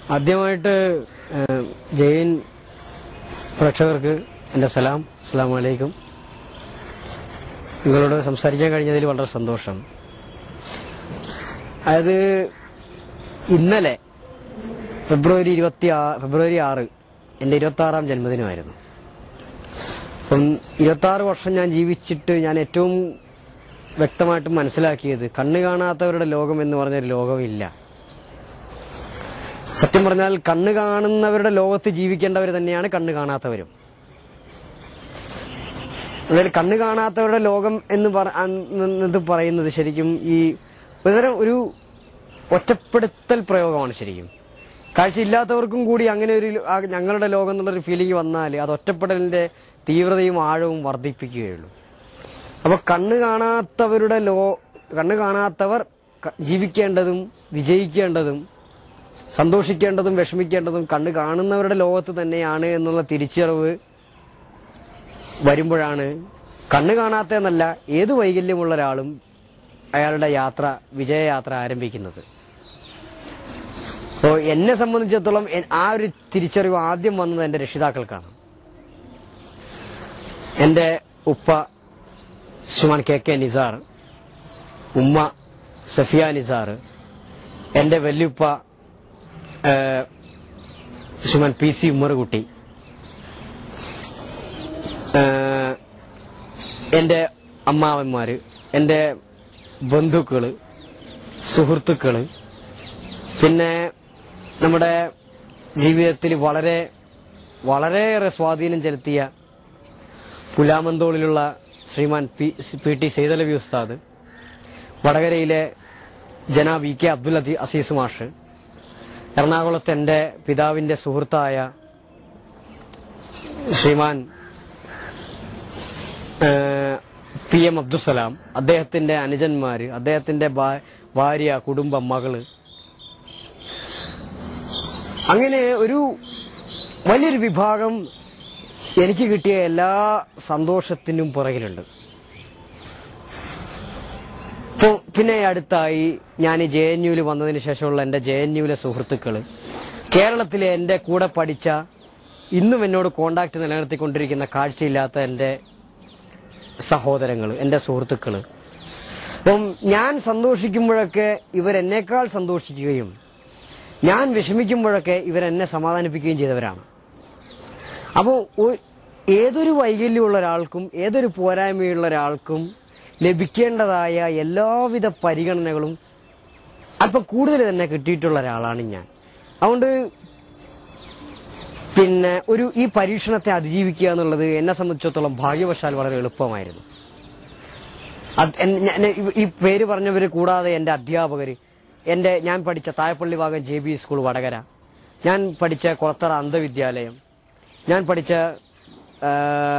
ആദ്യമായിട്ട് ഏഹ്, ജെയിൻ പ്രേക്ഷകർക്ക് എൻ്റെ സലാം അസ്സാം വലൈക്കും നിങ്ങളോട് സംസാരിക്കാൻ കഴിഞ്ഞതിൽ വളരെ സന്തോഷം അതായത് ഇന്നലെ ഫെബ്രുവരി ഇരുപത്തി ആ- ഫെബ്രുവരി ആറ് എൻ്റെ ഇരുപത്തി ആറാം ജന്മദിനമായിരുന്നു അപ്പം ഇരുപത്തി ആറ് വർഷം ഞാൻ ജീവിച്ചിട്ട് ഞാൻ ഏറ്റവും വ്യക്തമായിട്ട് മനസ്സിലാക്കിയത് കണ്ണ് കാണാത്തവരുടെ ലോകം എന്ന് പറഞ്ഞൊരു ലോകമില്ല സത്യം പറഞ്ഞാൽ കണ്ണ് കാണുന്നവരുടെ ലോകത്ത് ജീവിക്കേണ്ടവർ തന്നെയാണ് കണ്ണ് കാണാത്തവരും അതായത് കണ്ണ് കാണാത്തവരുടെ ലോകം എന്ന് പറ എന്നത് പറയുന്നത് ശരിക്കും ഈ ഒരുതരം ഒരു ഒറ്റപ്പെടുത്തൽ പ്രയോഗമാണ് ശരിക്കും കാഴ്ചയില്ലാത്തവർക്കും കൂടി അങ്ങനെ ഒരു ആ ഞങ്ങളുടെ ലോകം എന്നുള്ളൊരു ഫീലിംഗ് വന്നാൽ അത് ഒറ്റപ്പെടലിന്റെ തീവ്രതയും ആഴവും വർദ്ധിപ്പിക്കുകയുള്ളൂ അപ്പൊ കണ്ണ് കാണാത്തവരുടെ ലോ കണ്ണ് കാണാത്തവർ ക- ജീവിക്കേണ്ടതും വിജയിക്കേണ്ടതും സന്തോഷിക്കേണ്ടതും വിഷമിക്കേണ്ടതും കണ്ണ് കാണുന്നവരുടെ ലോകത്ത് തന്നെയാണ് എന്നുള്ള തിരിച്ചറിവ് വരുമ്പോഴാണ് കണ്ണ് കാണാത്തതെന്നല്ല ഏത് വൈകല്യമുള്ള ഒരാളും അയാളുടെ യാത്ര വിജയയാത്ര ആരംഭിക്കുന്നത് അപ്പോൾ എന്നെ സംബന്ധിച്ചിടത്തോളം എൻ- ആ ഒരു തിരിച്ചറിവ് ആദ്യം വന്നത് എന്റെ രക്ഷിതാക്കൾക്കാണ് എന്റെ ഉപ്പ ശ്രീമാൻ കെ കെ നിസാർ ഉമ്മ സഫിയ നിസാർ എന്റെ വല്യുപ്പ ഏഹ്, ശ്രീമാൻ പി സി ഉമ്മറുകുട്ടി ഏഹ്, എന്റെ അമ്മാവന്മാര് എന്റെ ബന്ധുക്കള് സുഹൃത്തുക്കള് പിന്നെ നമ്മുടെ ജീവിതത്തിൽ വളരെ വളരെയേറെ സ്വാധീനം ചെലുത്തിയ പുലാമന്തോളിലുള്ള Shriman P P T Saithalavi Ustad വടകരയിലെ ജനാബ് വി കെ അബ്ദുൽ അജി അസീസ് മാഷ് എറണാകുളത്ത് എന്റെ പിതാവിന്റെ സുഹൃത്തായ ശ്രീമാൻ ഏഹ്, പി എം അബ്ദുസലാം അദ്ദേഹത്തിന്റെ അനുജന്മാര് അദ്ദേഹത്തിന്റെ ഭാ- ഭാര്യ കുടുംബം മകള് അങ്ങനെ ഒരു വലിയൊരു വിഭാഗം എനിക്ക് കിട്ടിയ എല്ലാ സന്തോഷത്തിനും പുറകിലുണ്ട് ഇപ്പൊ പിന്നെ അടുത്തായി ഞാൻ ജെ എൻ യുവിൽ വന്നതിന് ശേഷമുള്ള എന്റെ ജെ എൻ യുവിലെ സുഹൃത്തുക്കള് കേരളത്തിലെ എന്റെ കൂടെ പഠിച്ച ഇന്നും എന്നോട് കോണ്ടാക്ട് നിലനിർത്തിക്കൊണ്ടിരിക്കുന്ന കാഴ്ചയില്ലാത്ത എന്റെ സഹോദരങ്ങൾ എന്റെ സുഹൃത്തുക്കള് അപ്പം ഞാൻ സന്തോഷിക്കുമ്പോഴൊക്കെ ഇവരെന്നേക്കാൾ സന്തോഷിക്കുകയും ഞാൻ വിഷമിക്കുമ്പോഴൊക്കെ ഇവരെന്നെ സമാധാനിപ്പിക്കുകയും ചെയ്തവരാണ് അപ്പോൾ ഏതൊരു വൈകല്യമുള്ള ഒരാൾക്കും ഏതൊരു പോരായ്മയുള്ള ഒരാൾക്കും ലഭിക്കേണ്ടതായ എല്ലാവിധ പരിഗണനകളും അല്പം കൂടുതൽ തന്നെ കിട്ടിയിട്ടുള്ള ഒരാളാണ് ഞാൻ അതുകൊണ്ട് പിന്നെ ഒരു ഈ പരീക്ഷണത്തെ അതിജീവിക്കുക എന്നുള്ളത് എന്നെ സംബന്ധിച്ചിടത്തോളം ഭാഗ്യവശാൽ വളരെ എളുപ്പമായിരുന്നു അത് എൻ- ഞാൻ- ഈ പേര് പറഞ്ഞവര് കൂടാതെ എന്റെ അധ്യാപകര് എന്റെ ഞാൻ പഠിച്ച തായപ്പള്ളി ഭാഗം ജെ ബി സ്കൂൾ വടകര ഞാൻ പഠിച്ച കൊളത്തറ അന്ധവിദ്യാലയം ഞാൻ പഠിച്ച ആ,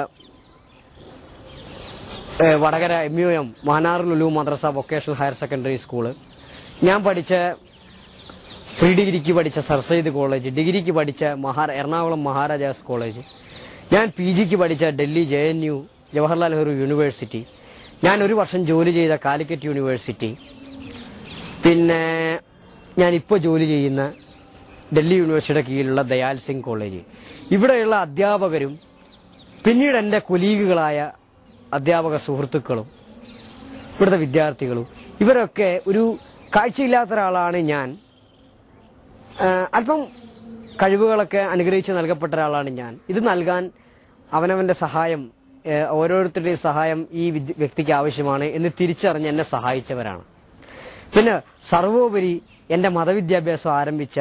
ഏ, വടകര എം യു എം മഹനാർ ലുലു മദ്രസ വൊക്കേഷണൽ ഹയർ സെക്കൻഡറി സ്കൂള് ഞാൻ പഠിച്ച പ്രീ ഡിഗ്രിക്ക് പഠിച്ച സർ സയ്യിദ് കോളേജ് ഡിഗ്രിക്ക് പഠിച്ച മഹാ എറണാകുളം മഹാരാജാസ് കോളേജ് ഞാൻ പി ജിക്ക് പഠിച്ച Delhi J N U Jawaharlal Nehru university ഞാൻ ഒരു വർഷം ജോലി ചെയ്ത കാലിക്കറ്റ് യൂണിവേഴ്സിറ്റി പിന്നെ ഞാൻ ഇപ്പോൾ ജോലി ചെയ്യുന്ന ഡൽഹി യൂണിവേഴ്സിറ്റിയുടെ കീഴിലുള്ള ദയാൽ സിംഗ് കോളേജ് ഇവിടെയുള്ള അധ്യാപകരും പിന്നീട് എൻ്റെ കൊലീഗുകളായ അധ്യാപക സുഹൃത്തുക്കളും ഇവിടുത്തെ വിദ്യാർത്ഥികളും ഇവരൊക്കെ ഒരു കാഴ്ചയില്ലാത്ത ഒരാളാണ് ഞാൻ ആ, അല്പം കഴിവുകളൊക്കെ അനുഗ്രഹിച്ച് നൽകപ്പെട്ട ഒരാളാണ് ഞാൻ ഇത് നൽകാൻ അവനവന്റെ സഹായം ഏ, ഓരോരുത്തരുടെയും സഹായം ഈ വിദ്യ- വ്യക്തിക്ക് ആവശ്യമാണ് എന്ന് തിരിച്ചറിഞ്ഞ് എന്നെ സഹായിച്ചവരാണ് പിന്നെ സർവോപരി എന്റെ മതവിദ്യാഭ്യാസം ആരംഭിച്ച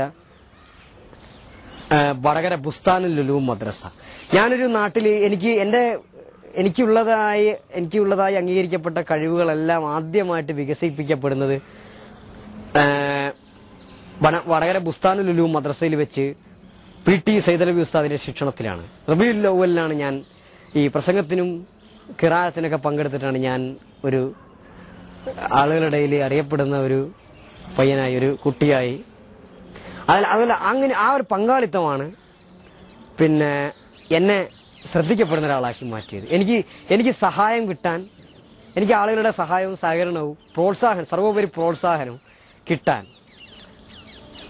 ആ, വടകര ബുസ്താനുൽ ലുലു മദ്രസ ഞാനൊരു നാട്ടിൽ എനിക്ക് എന്റെ എനിക്കുള്ളതായി എനിക്കുള്ളതായി അംഗീകരിക്കപ്പെട്ട കഴിവുകളെല്ലാം ആദ്യമായിട്ട് വികസിപ്പിക്കപ്പെടുന്നത് ആ, വന- വടകര ബുസ്താനുൽ ലുലു മദ്രസയിൽ വെച്ച് പി ടി സൈദലബി ഉസ്താദിന്റെ ശിക്ഷണത്തിലാണ് റബിയുൽ ലൗവലിനാണ് ഞാൻ ഈ പ്രസംഗത്തിനും കിറായത്തിനൊക്കെ പങ്കെടുത്തിട്ടാണ് ഞാൻ ഒരു ആളുകളുടെ ഇടയിൽ അറിയപ്പെടുന്ന ഒരു പയ്യനായി ഒരു കുട്ടിയായി അതിൽ അതല്ല അങ്ങനെ ആ ഒരു പങ്കാളിത്തമാണ് പിന്നെ എന്നെ ശ്രദ്ധിക്കപ്പെടുന്ന ഒരാളാക്കി മാറ്റിയത് എനിക്ക് എനിക്ക് സഹായം കിട്ടാൻ എനിക്ക് ആളുകളുടെ സഹായവും സഹകരണവും പ്രോത്സാഹനം സർവോപരി പ്രോത്സാഹനവും കിട്ടാൻ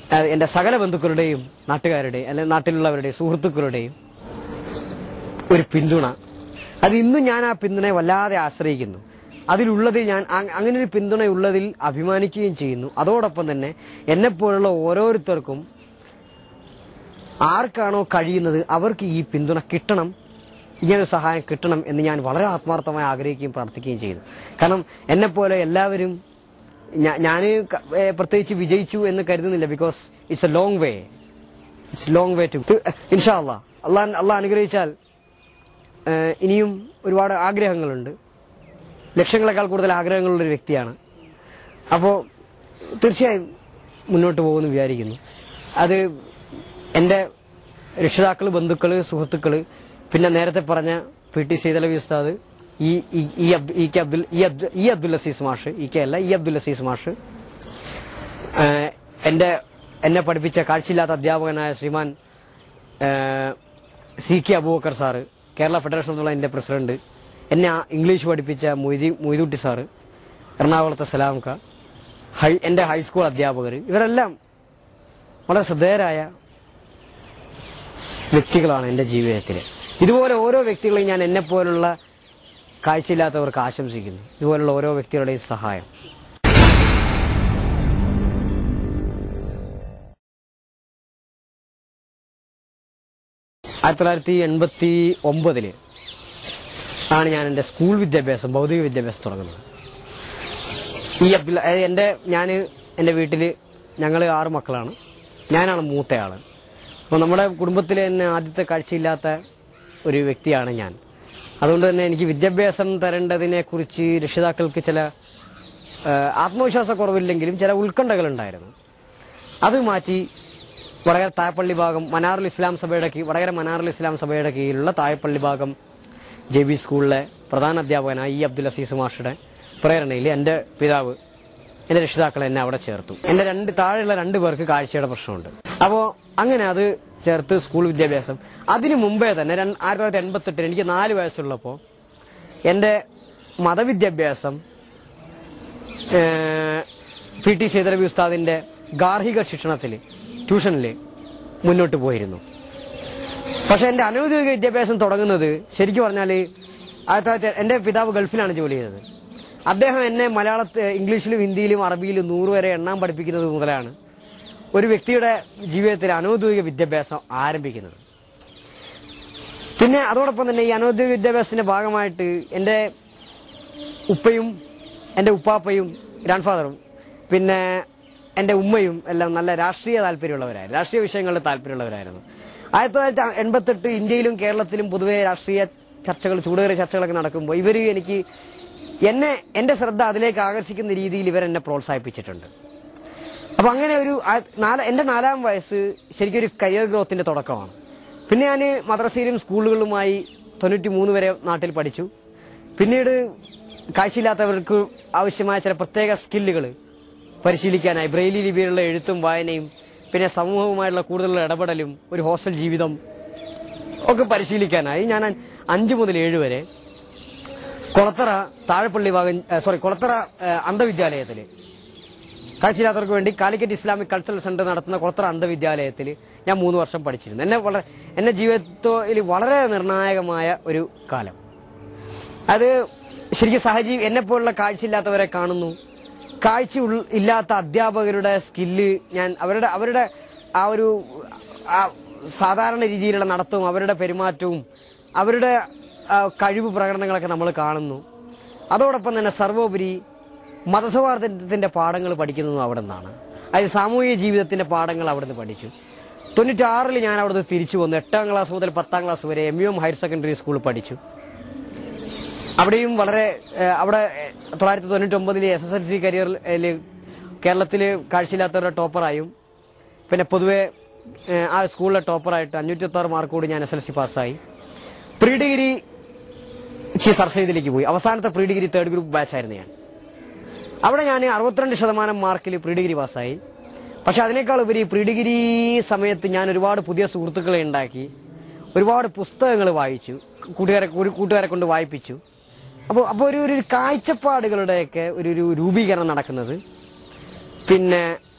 ആ, എൻ്റെ സകല ബന്ധുക്കളുടെയും നാട്ടുകാരുടെയും അല്ലെങ്കിൽ നാട്ടിലുള്ളവരുടെയും സുഹൃത്തുക്കളുടെയും ഒരു പിന്തുണ അത് ഇന്നും ഞാൻ ആ പിന്തുണയെ വല്ലാതെ ആശ്രയിക്കുന്നു അതിലുള്ളതിൽ ഞാൻ അ- അങ്ങനെ ഒരു പിന്തുണയുള്ളതിൽ അഭിമാനിക്കുകയും ചെയ്യുന്നു അതോടൊപ്പം തന്നെ എന്നെപ്പോലുള്ള ഓരോരുത്തർക്കും ആർക്കാണോ കഴിയുന്നത് അവർക്ക് ഈ പിന്തുണ കിട്ടണം ഇങ്ങനൊരു സഹായം കിട്ടണം എന്ന് ഞാൻ വളരെ ആത്മാർത്ഥമായി ആഗ്രഹിക്കുകയും പ്രാർത്ഥിക്കുകയും ചെയ്യുന്നു കാരണം എന്നെപ്പോലെ എല്ലാവരും ഞാൻ പ്രത്യേകിച്ച് വിജയിച്ചു എന്ന് കരുതുന്നില്ല because it's a long way it's long way to ഇൻഷാ അള്ളാഹ് അള്ളാഹ് അള്ളാഹ് അനുഗ്രഹിച്ചാൽ ഏഹ് ഇനിയും ഒരുപാട് ആഗ്രഹങ്ങളുണ്ട് ലക്ഷ്യങ്ങളെക്കാൾ കൂടുതൽ ആഗ്രഹങ്ങളുള്ള ഒരു വ്യക്തിയാണ് അപ്പോൾ തീർച്ചയായും മുന്നോട്ട് പോകുമെന്ന് വിചാരിക്കുന്നു അത് എൻ്റെ രക്ഷിതാക്കൾ ബന്ധുക്കൾ സുഹൃത്തുക്കൾ പിന്നെ നേരത്തെ പറഞ്ഞ പി ടി സീതലവി ഉസ്താദ് ഈ ഈ- ഈ അബ്ദു- ഈ കെ അബ്ദുൽ ഈ അബ്ദു- ഈ അബ്ദുൽ അസീസ് മാഷ് ഈ കെ അല്ല ഈ അബ്ദുൽ അസീസ് മാഷ് ഏഹ് എന്റെ എന്നെ പഠിപ്പിച്ച കാഴ്ചയില്ലാത്ത അധ്യാപകനായ ശ്രീമാൻ ഏഹ് C K Abubakar sir Kerala federation എന്നുള്ള എന്റെ പ്രസിഡന്റ് എന്നെ ആ ഇംഗ്ലീഷ് പഠിപ്പിച്ച മൊയ്തി മൊയ്തുട്ടി സാറ് എറണാകുളത്തെ സലാംക ഹൈ എന്റെ ഹൈസ്കൂൾ അധ്യാപകർ ഇവരെല്ലാം വളരെ ശ്രദ്ധേയരായ വ്യക്തികളാണ് എന്റെ ജീവിതത്തിൽ ഇതുപോലെ ഓരോ വ്യക്തികളെയും ഞാൻ എന്നെ പോലുള്ള കാഴ്ചയില്ലാത്തവർക്ക് ആശംസിക്കുന്നു ഇതുപോലുള്ള ഓരോ വ്യക്തികളുടെയും സഹായം ആയിരത്തി തൊള്ളായിരത്തി എൺപത്തി ഒമ്പതില് ആണ് ഞാൻ എൻ്റെ സ്കൂൾ വിദ്യാഭ്യാസം ഭൗതിക വിദ്യാഭ്യാസം തുടങ്ങുന്നത് ഈ അബ്ദുൽ അതായത് എൻ്റെ ഞാൻ എൻ്റെ വീട്ടിൽ ഞങ്ങൾ ആറ് മക്കളാണ് ഞാനാണ് മൂത്തയാള് അപ്പോൾ നമ്മുടെ കുടുംബത്തിലെ തന്നെ ആദ്യത്തെ കാഴ്ചയില്ലാത്ത ഒരു വ്യക്തിയാണ് ഞാൻ അതുകൊണ്ട് തന്നെ എനിക്ക് വിദ്യാഭ്യാസം തരേണ്ടതിനെ കുറിച്ച് രക്ഷിതാക്കൾക്ക് ചില ആ, ആത്മവിശ്വാസക്കുറവില്ലെങ്കിലും ചില ഉത്കണ്ഠകളുണ്ടായിരുന്നു അത് മാറ്റി വടകര തായപ്പള്ളി ഭാഗം മനാറുൽ ഇസ്ലാം സഭയുടെ കീ- വടകര മനാറുൽ ഇസ്ലാം സഭയുടെ കീഴിലുള്ള തായപ്പള്ളി ഭാഗം ജെ ബി സ്കൂളിലെ പ്രധാന അധ്യാപകനായ ഇ അബ്ദുൽ അസീസ് മാഷയുടെ പ്രേരണയിൽ എൻ്റെ പിതാവ് എന്റെ രക്ഷിതാക്കൾ എന്നെ അവിടെ ചേർത്തു എന്റെ രണ്ട് താഴെയുള്ള രണ്ട് പേർക്ക് കാഴ്ചയുടെ പ്രശ്നമുണ്ട് അപ്പോ അങ്ങനെ അത് ചേർത്ത് സ്കൂൾ വിദ്യാഭ്യാസം അതിനു മുമ്പേ തന്നെ രണ്ട്- ആയിരത്തി തൊള്ളായിരത്തി എൺപത്തി എട്ടിൽ എനിക്ക് നാല് വയസ്സുള്ളപ്പോ എന്റെ മതവിദ്യാഭ്യാസം ഏഹ്, പി ടി സേതരവി ഉസ്താദിന്റെ ഗാർഹിക ശിക്ഷണത്തിൽ ട്യൂഷനിൽ മുന്നോട്ട് പോയിരുന്നു പക്ഷെ എന്റെ അനൗദ്യോഗിക വിദ്യാഭ്യാസം തുടങ്ങുന്നത് ശരിക്കും പറഞ്ഞാൽ ആയിരത്തി തൊള്ളായിരത്തി എന്റെ പിതാവ് ഗൾഫിലാണ് ജോലി ചെയ്തത് അദ്ദേഹം എന്നെ മലയാളത്തിൽ ഇംഗ്ലീഷിലും ഹിന്ദിയിലും അറബിയിലും നൂറ് വരെ എണ്ണാൻ പഠിപ്പിക്കുന്നത് മുതലാണ് ഒരു വ്യക്തിയുടെ ജീവിതത്തിൽ അനൗദ്യോഗിക വിദ്യാഭ്യാസം ആരംഭിക്കുന്നത് പിന്നെ അതോടൊപ്പം തന്നെ ഈ അനൗദ്യോഗിക വിദ്യാഭ്യാസത്തിന്റെ ഭാഗമായിട്ട് എന്റെ ഉപ്പയും എന്റെ ഉപ്പാപ്പയും ഗ്രാൻഡ് ഫാദറും പിന്നെ എന്റെ ഉമ്മയും എല്ലാം നല്ല രാഷ്ട്രീയ താല്പര്യമുള്ളവരായിരുന്നു രാഷ്ട്രീയ വിഷയങ്ങളിൽ താല്പര്യമുള്ളവരായിരുന്നു ആയിരത്തി തൊള്ളായിരത്തി എൺപത്തെട്ട് ഇന്ത്യയിലും കേരളത്തിലും പൊതുവെ രാഷ്ട്രീയ ചർച്ചകൾ ചൂടേറിയ ചർച്ചകളൊക്കെ നടക്കുമ്പോൾ ഇവർ എനിക്ക് എന്നെ എന്റെ ശ്രദ്ധ അതിലേക്ക് ആകർഷിക്കുന്ന രീതിയിൽ ഇവർ എന്നെ പ്രോത്സാഹിപ്പിച്ചിട്ടുണ്ട് അപ്പൊ അങ്ങനെ ഒരു ആ- നാല എന്റെ നാലാം വയസ്സ് ശരിക്കും ഒരു കരിയർ ഗ്രോത്തിന്റെ തുടക്കമാണ് പിന്നെ ഞാൻ മദ്രസയിലും സ്കൂളുകളിലുമായി തൊണ്ണൂറ്റി മൂന്ന് വരെ നാട്ടിൽ പഠിച്ചു പിന്നീട് കാഴ്ചയില്ലാത്തവർക്ക് ആവശ്യമായ ചില പ്രത്യേക സ്കില്ലുകൾ പരിശീലിക്കാനായി ബ്രെയിലി ലിപിയിലുള്ള എഴുത്തും വായനയും പിന്നെ സമൂഹവുമായുള്ള കൂടുതലുള്ള ഇടപെടലും ഒരു ഹോസ്റ്റൽ ജീവിതം ഒക്കെ പരിശീലിക്കാനായി ഞാൻ അഞ്ചു മുതൽ ഏഴ് വരെ കൊളത്തറ താഴെപ്പള്ളി ഭാഗം സോറി കൊളത്തറ ഏഹ്, അന്ധവിദ്യാലയത്തില് കാഴ്ചയില്ലാത്തവർക്ക് വേണ്ടി കാലിക്കറ്റ് ഇസ്ലാമിക് കൾച്ചറൽ സെന്റർ നടത്തുന്ന കൊളത്തറ അന്ധവിദ്യാലയത്തിൽ ഞാൻ മൂന്ന് വർഷം പഠിച്ചിരുന്നു എന്നെ വളരെ എന്റെ ജീവിതത്തിൽ വളരെ നിർണായകമായ ഒരു കാലം അത് ശരിക്കും സഹജീവി എന്നെ പോലുള്ള കാഴ്ചയില്ലാത്തവരെ കാണുന്നു കാഴ്ച ഉൾ- ഇല്ലാത്ത അധ്യാപകരുടെ സ്കില്ല് ഞാൻ അവരുടെ അവരുടെ ആ ഒരു ആ സാധാരണ രീതിയിലുള്ള നടത്തവും അവരുടെ പെരുമാറ്റവും അവരുടെ ആ, കഴിവ് പ്രകടനങ്ങളൊക്കെ നമ്മൾ കാണുന്നു അതോടൊപ്പം തന്നെ സർവോപരി മതസൗഹാർദ്ദത്തിന്റെ പാഠങ്ങൾ പഠിക്കുന്നതും അവിടെ നിന്നാണ് അതായത് സാമൂഹിക ജീവിതത്തിന്റെ പാഠങ്ങൾ അവിടെ നിന്ന് പഠിച്ചു തൊണ്ണൂറ്റാറിൽ ഞാൻ അവിടുന്ന് തിരിച്ചു വന്നു എട്ടാം ക്ലാസ് മുതൽ പത്താം ക്ലാസ് വരെ M U M higher secondary സ്കൂളിൽ പഠിച്ചു അവിടെയും വളരെ ഏഹ്, അവിടെ ഏഹ്, തൊള്ളായിരത്തി തൊണ്ണൂറ്റി ഒമ്പതിലെ എസ് എസ് എൽ സി കരിയറിൽ കേരളത്തിൽ കാഴ്ചയില്ലാത്തവരുടെ ടോപ്പറായും പിന്നെ പൊതുവെ ഏഹ്, ആ സ്കൂളിലെ ടോപ്പറായിട്ട് അഞ്ഞൂറ്റി ആറ് മാർക്കോട് ഞാൻ എസ് എൽ സി പാസ്സായി പ്രീ ഡിഗ്രിക്ക് സർസൈദിലേക്ക് പോയി അവസാനത്തെ പ്രീ ഡിഗ്രി തേർഡ് ഗ്രൂപ്പ് ബാച്ചായിരുന്നു ഞാൻ അവിടെ ഞാൻ അറുപത്തിരണ്ട് ശതമാനം മാർക്കിൽ പ്രീ ഡിഗ്രി പാസ്സായി പക്ഷെ അതിനേക്കാൾ ഉപരി പ്രീ ഡിഗ്രി സമയത്ത് ഞാൻ ഒരുപാട് പുതിയ സുഹൃത്തുക്കളെ ഉണ്ടാക്കി ഒരുപാട് പുസ്തകങ്ങൾ വായിച്ചു കൂട്ടുകാരെ കൂടി- കൂട്ടുകാരെ കൊണ്ട് വായിപ്പിച്ചു അപ്പോൾ അപ്പോൾ ഒരു ഒരു കാഴ്ചപ്പാടുകളുടെയൊക്കെ ഒരു ഒരു രൂപീകരണം നടക്കുന്നത് പിന്നെ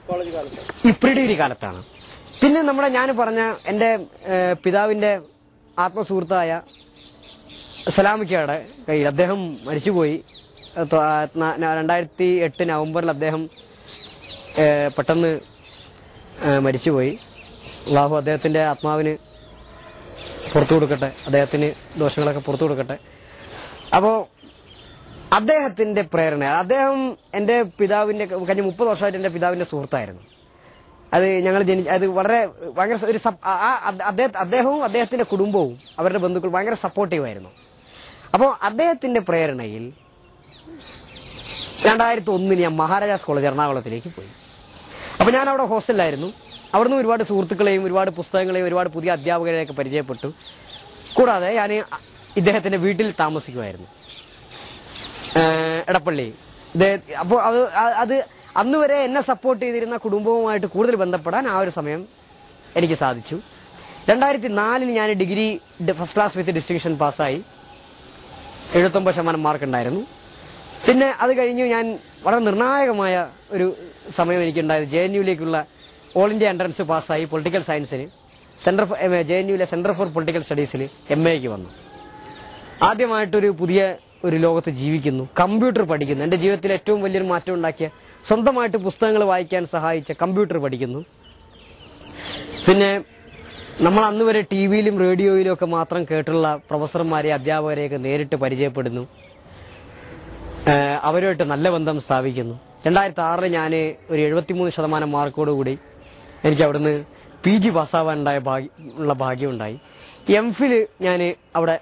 കോളേജ് കാലത്ത് ഈ പ്രീ ഡിഗ്രി കാലത്താണ് പിന്നെ നമ്മുടെ ഞാൻ പറഞ്ഞ എൻ്റെ ഏഹ്, പിതാവിൻ്റെ ആത്മസുഹൃത്തായ സലാമിക്കയുടെ കയ്യിൽ അദ്ദേഹം മരിച്ചുപോയി ഏഹ്, തൊ- ആ, ന- ന- രണ്ടായിരത്തി എട്ട് നവംബറിൽ അദ്ദേഹം ഏഹ്, പെട്ടെന്ന് ഏഹ്, മരിച്ചുപോയി അള്ളാഹു അദ്ദേഹത്തിൻ്റെ ആത്മാവിന് പുറത്തു കൊടുക്കട്ടെ അദ്ദേഹത്തിന് ദോഷങ്ങളൊക്കെ പുറത്തു കൊടുക്കട്ടെ അപ്പോൾ അദ്ദേഹത്തിന്റെ പ്രേരണ അദ്ദേഹം എന്റെ പിതാവിന്റെ കഴിഞ്ഞ മുപ്പത് വർഷമായിട്ട് എന്റെ പിതാവിന്റെ സുഹൃത്തായിരുന്നു അത് ഞങ്ങൾ ജനിച്ച അത് വളരെ ഭയങ്കര ഒരു സപ്- ആ- ആ- അദ്ദേഹ- അദ്ദേഹവും അദ്ദേഹത്തിന്റെ കുടുംബവും അവരുടെ ബന്ധുക്കൾ ഭയങ്കര സപ്പോർട്ടീവ് ആയിരുന്നു അപ്പോൾ അദ്ദേഹത്തിന്റെ പ്രേരണയിൽ രണ്ടായിരത്തി ഒന്നിന് ഞാൻ മഹാരാജാസ് കോളേജ് എറണാകുളത്തിലേക്ക് പോയി അപ്പൊ ഞാൻ അവിടെ ഹോസ്റ്റലിലായിരുന്നു അവിടുന്ന് ഒരുപാട് സുഹൃത്തുക്കളെയും ഒരുപാട് പുസ്തകങ്ങളെയും ഒരുപാട് പുതിയ അധ്യാപകരെയൊക്കെ പരിചയപ്പെട്ടു കൂടാതെ ഞാൻ ഇദ്ദേഹത്തിന്റെ വീട്ടിൽ താമസിക്കുമായിരുന്നു ഏഹ് എടപ്പള്ളി അപ്പോൾ അത് ആ- അത് അന്ന് വരെ എന്നെ സപ്പോർട്ട് ചെയ്തിരുന്ന കുടുംബവുമായിട്ട് കൂടുതൽ ബന്ധപ്പെടാൻ ആ ഒരു സമയം എനിക്ക് സാധിച്ചു രണ്ടായിരത്തി നാലിന് ഞാൻ degree first class with distinction പാസ്സായി എഴുപത്തൊമ്പത് ശതമാനം മാർക്ക് ഉണ്ടായിരുന്നു പിന്നെ അത് കഴിഞ്ഞ് ഞാൻ വളരെ നിർണായകമായ ഒരു സമയം എനിക്കുണ്ടായത് ജെ എൻ യുയിലേക്കുള്ള ഓൾ ഇന്ത്യ എൻട്രൻസ് പാസ്സായി പൊളിറ്റിക്കൽ സയൻസിന് സെന്റർ ഫോർ ജെ എൻ യുയിലെ സെന്റർ ഫോർ പൊളിറ്റിക്കൽ സ്റ്റഡീസിൽ എം എക്ക് വന്നു ആദ്യമായിട്ടൊരു പുതിയ ഒരു ലോകത്ത് ജീവിക്കുന്നു കമ്പ്യൂട്ടർ പഠിക്കുന്നു എന്റെ ജീവിതത്തിൽ ഏറ്റവും വലിയൊരു മാറ്റം ഉണ്ടാക്കിയ സ്വന്തമായിട്ട് പുസ്തകങ്ങൾ വായിക്കാൻ സഹായിച്ച കമ്പ്യൂട്ടർ പഠിക്കുന്നു പിന്നെ നമ്മൾ അന്ന് വരെ ടി വിയിലും റേഡിയോയിലും ഒക്കെ മാത്രം കേട്ടുള്ള പ്രൊഫസർമാരെ അധ്യാപകരെയൊക്കെ നേരിട്ട് പരിചയപ്പെടുന്നു ഏഹ് അവരുമായിട്ട് നല്ല ബന്ധം സ്ഥാപിക്കുന്നു രണ്ടായിരത്തി ആറിൽ ഞാൻ ഒരു എഴുപത്തിമൂന്ന് ശതമാനം മാർക്കോടുകൂടി എനിക്ക് അവിടുന്ന് പി ജി പാസ്സാവാനുണ്ടായ ഭാഗ്യ ഉള്ള ഭാഗ്യമുണ്ടായി എം ഫില് ഞാൻ അവിടെ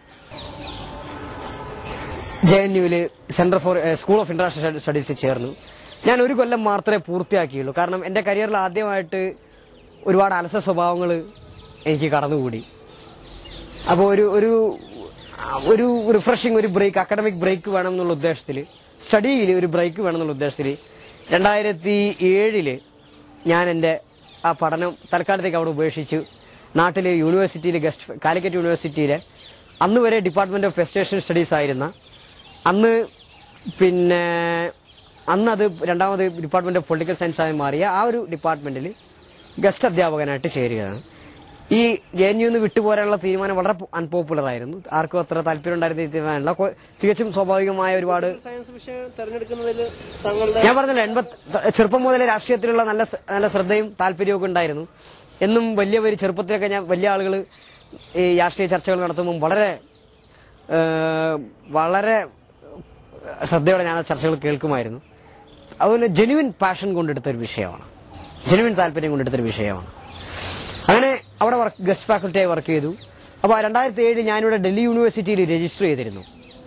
ജെ എൻ യുവില് centre for school of international സ്റ്റഡീസിൽ ചേർന്നു ഞാൻ ഒരു കൊല്ലം മാത്രമേ പൂർത്തിയാക്കിയുള്ളൂ കാരണം എന്റെ കരിയറിൽ ആദ്യമായിട്ട് ഒരുപാട് അലസ സ്വഭാവങ്ങൾ എനിക്ക് കടന്നുകൂടി അപ്പോൾ ഒരു ഒരു ഒരു റിഫ്രഷിംഗ് ഒരു ബ്രേക്ക് അക്കാഡമിക് ബ്രേക്ക് വേണം എന്നുള്ള ഉദ്ദേശത്തിൽ സ്റ്റഡിയിൽ ഒരു ബ്രേക്ക് വേണം എന്നുള്ള ഉദ്ദേശത്തിൽ രണ്ടായിരത്തി ഏഴില് ഞാൻ എൻ്റെ ആ പഠനം തൽക്കാലത്തേക്ക് അവിടെ ഉപേക്ഷിച്ചു നാട്ടിലെ യൂണിവേഴ്സിറ്റിയിൽ ഗസ്റ്റ് കാലിക്കറ്റ് യൂണിവേഴ്സിറ്റിയിലെ അന്ന് വരെ ഡിപ്പാർട്ട്മെന്റ് ഓഫ് വെസ്റ്റേഷൻ സ്റ്റഡീസ് ആയിരുന്ന അന്ന് പിന്നെ അന്ന് അത് രണ്ടാമത് ഡിപ്പാർട്ട്മെന്റ് ഓഫ് പൊളിറ്റിക്കൽ സയൻസ് ആയി മാറിയ ആ ഒരു ഡിപ്പാർട്ട്മെന്റിൽ ഗസ്റ്റ് അധ്യാപകനായിട്ട് ചേരുകയാണ് ഈ ജെ എൻ യുന്ന് വിട്ടുപോരാനുള്ള തീരുമാനം വളരെ അൺപോപ്പുലർ ആയിരുന്നു ആർക്കും അത്ര താല്പര്യം ഉണ്ടായിരുന്ന ഈ തീരുമാനമല്ല കൊ- തികച്ചും സ്വാഭാവികമായ ഒരുപാട് സയൻസ് വിഷയം തെരഞ്ഞെടുക്കുന്നതിൽ താങ്കളുടെ ഞാൻ പറഞ്ഞില്ല എൺപത്തി ചെറുപ്പം മുതലേ രാഷ്ട്രീയത്തിലുള്ള നല്ല സ- നല്ല ശ്രദ്ധയും താല്പര്യവും ഉണ്ടായിരുന്നു എന്നും വലിയ വലിയ ചെറുപ്പത്തിലൊക്കെ ഞാൻ വലിയ ആളുകൾ ഈ രാഷ്ട്രീയ ചർച്ചകൾ നടത്തുമ്പോൾ വളരെ ഏഹ്, വളരെ ശ്രദ്ധയോടെ ഞാൻ ആ ചർച്ചകൾ കേൾക്കുമായിരുന്നു അതുപോലെ ജെനുവിൻ പാഷൻ കൊണ്ടെടുത്ത ഒരു വിഷയമാണ് ജെനുവിൻ താല്പര്യം കൊണ്ടെടുത്ത ഒരു വിഷയമാണ് അങ്ങനെ അവിടെ വർക്ക് ഗസ്റ്റ് ഫാക്കൽറ്റിയായി വർക്ക് ചെയ്തു അപ്പോൾ രണ്ടായിരത്തി ഏഴിൽ ഞാനിവിടെ ഡൽഹി യൂണിവേഴ്സിറ്റിയിൽ രജിസ്റ്റർ ചെയ്തിരുന്നു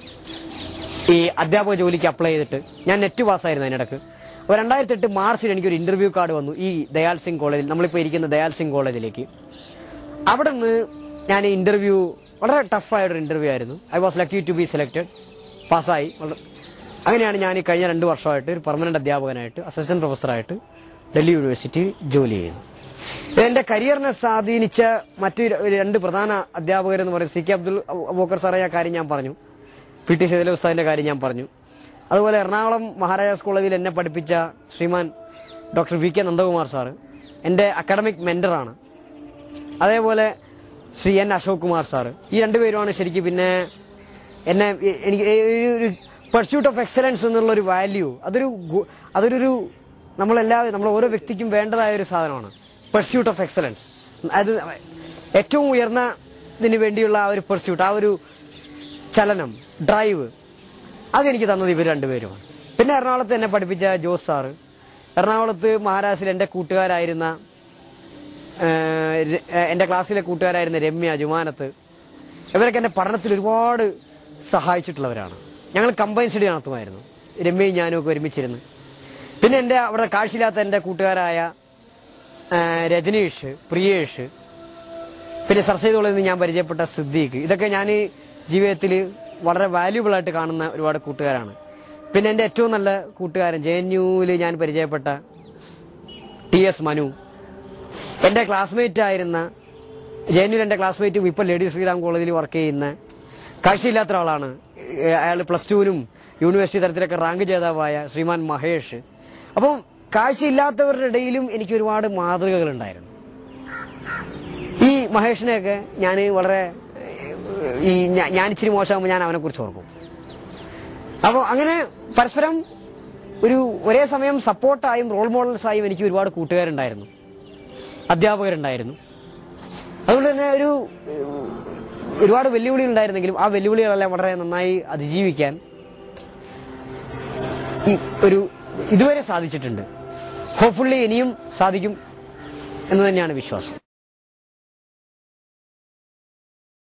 ഈ അധ്യാപക ജോലിക്ക് അപ്ലൈ ചെയ്തിട്ട് ഞാൻ നെറ്റ് പാസ്സായിരുന്നു അതിനിടക്ക് അപ്പോൾ രണ്ടായിരത്തി എട്ട് മാർച്ചിൽ എനിക്കൊരു ഇന്റർവ്യൂ കാർഡ് വന്നു ഈ ദയാൽ സിംഗ് കോളേജിൽ നമ്മളിപ്പോൾ ഇരിക്കുന്ന ദയാൽ സിംഗ് കോളേജിലേക്ക് അവിടെ നിന്ന് ഞാൻ ഇന്റർവ്യൂ വളരെ ടഫായ ഒരു ഇന്റർവ്യൂ ആയിരുന്നു I was lucky to be selected പാസ്സായി വള- അങ്ങനെയാണ് ഞാൻ ഈ കഴിഞ്ഞ രണ്ട് വർഷമായിട്ട് ഒരു പെർമനന്റ് അധ്യാപകനായിട്ട് അസിസ്റ്റന്റ് പ്രൊഫസറായിട്ട് ഡൽഹി യൂണിവേഴ്സിറ്റി ജോലി ചെയ്യുന്നു ഇത് എന്റെ കരിയറിനെ സ്വാധീനിച്ച മറ്റു ര- രണ്ട് പ്രധാന അധ്യാപകർ എന്ന് പറയുന്നത് സി കെ അബ്ദുൽ അബൂക്കർ സാറേ ആ കാര്യം ഞാൻ പറഞ്ഞു പി ടി സൈദൽ ഉസ്താദിന്റെ കാര്യം ഞാൻ പറഞ്ഞു അതുപോലെ എറണാകുളം മഹാരാജാസ് കോളേജിൽ എന്നെ പഠിപ്പിച്ച Shriman doctor V K Nandakumar sir എന്റെ അക്കാഡമിക് മെന്ററാണ് അതേപോലെ ശ്രീ എൻ അശോക് കുമാർ സാറ് ഈ രണ്ടുപേരുമാണ് ശരിക്കും പിന്നെ എന്നെ എ- എനിക്ക് ഈ ഒരു പെർസ്യൂട്ട് ഓഫ് എക്സലൻസ് എന്നുള്ള ഒരു വാല്യൂ അതൊരു ഗു- അതൊരു നമ്മളെല്ലാവരും നമ്മൾ ഓരോ വ്യക്തിക്കും വേണ്ടതായ ഒരു സാധനമാണ് പെർസ്യൂട്ട് ഓഫ് എക്സലൻസ് അത് ഏറ്റവും ഉയർന്നതിന് വേണ്ടിയുള്ള ആ ഒരു പെർസ്യൂട്ട് ആ ഒരു ചലനം ഡ്രൈവ് അതെനിക്ക് തന്നത് ഇവർ രണ്ടുപേരുമാണ് പിന്നെ എറണാകുളത്ത് എന്നെ പഠിപ്പിച്ച ജോസ് സാറ് എറണാകുളത്ത് മഹാരാഷ്ട്രയിൽ എൻ്റെ കൂട്ടുകാരായിരുന്ന ഏഹ്, ര- ഏഹ്, എൻ്റെ ക്ലാസ്സിലെ കൂട്ടുകാരായിരുന്ന രമ്യ ജുമാനത്ത് ഇവരൊക്കെ എൻ്റെ പഠനത്തിൽ ഒരുപാട് സഹായിച്ചിട്ടുള്ളവരാണ് ഞങ്ങൾ കമ്പൈൻ സ്റ്റഡി നടത്തുമായിരുന്നു രമ്യയും ഞാനും ഒക്കെ ഒരുമിച്ചിരുന്ന് പിന്നെ എൻ്റെ അവിടെ കാഴ്ചയില്ലാത്ത എൻ്റെ കൂട്ടുകാരായ ഏഹ്, രജനീഷ് പ്രിയേഷ് പിന്നെ സർസൈദോളിൽ നിന്ന് ഞാൻ പരിചയപ്പെട്ട സിദ്ദീഖ് ഇതൊക്കെ ഞാൻ ജീവിതത്തിൽ വളരെ വാല്യുബിൾ ആയിട്ട് കാണുന്ന ഒരുപാട് കൂട്ടുകാരാണ് പിന്നെ എൻ്റെ ഏറ്റവും നല്ല കൂട്ടുകാരൻ ജെ എൻ യുവിൽ ഞാൻ പരിചയപ്പെട്ട ടി എസ് മനു എൻ്റെ ക്ലാസ്മേറ്റ് ആയിരുന്ന ജെ എൻ യുവിൽ എൻ്റെ ക്ലാസ്മേറ്റും ഇപ്പോൾ ലേഡി ശ്രീറാം കോളേജിൽ വർക്ക് ചെയ്യുന്ന കാഴ്ചയില്ലാത്ത ഒരാളാണ് അയാൾ പ്ലസ് ടുവിനും യൂണിവേഴ്സിറ്റി തലത്തിലൊക്കെ റാങ്ക് ജേതാവായ ശ്രീമാൻ മഹേഷ് അപ്പം കാഴ്ചയില്ലാത്തവരുടെ ഇടയിലും എനിക്ക് ഒരുപാട് മാതൃകകൾ ഉണ്ടായിരുന്നു ഈ മഹേഷിനെയൊക്കെ ഞാൻ വളരെ ഏഹ്, ഈ ഞാ- ഞാൻ ഇച്ചിരി മോശമാകുമ്പോൾ ഞാൻ അവനെ കുറിച്ച് ഓർക്കും അപ്പോൾ അങ്ങനെ പരസ്പരം ഒരു ഒരേ സമയം സപ്പോർട്ടായും റോൾ മോഡൽസായും എനിക്ക് ഒരുപാട് കൂട്ടുകാരുണ്ടായിരുന്നു അധ്യാപകരുണ്ടായിരുന്നു അതുകൊണ്ട് തന്നെ ഒരു ഏഹ്, ഒരുപാട് വെല്ലുവിളികൾ ഉണ്ടായിരുന്നെങ്കിലും ആ വെല്ലുവിളികളെല്ലാം വളരെ നന്നായി അതിജീവിക്കാൻ ഈ ഒരു ഇതുവരെ സാധിച്ചിട്ടുണ്ട് ഹോപ്പ്ഫുള്ളി ഇനിയും സാധിക്കും എന്ന് തന്നെയാണ് വിശ്വാസം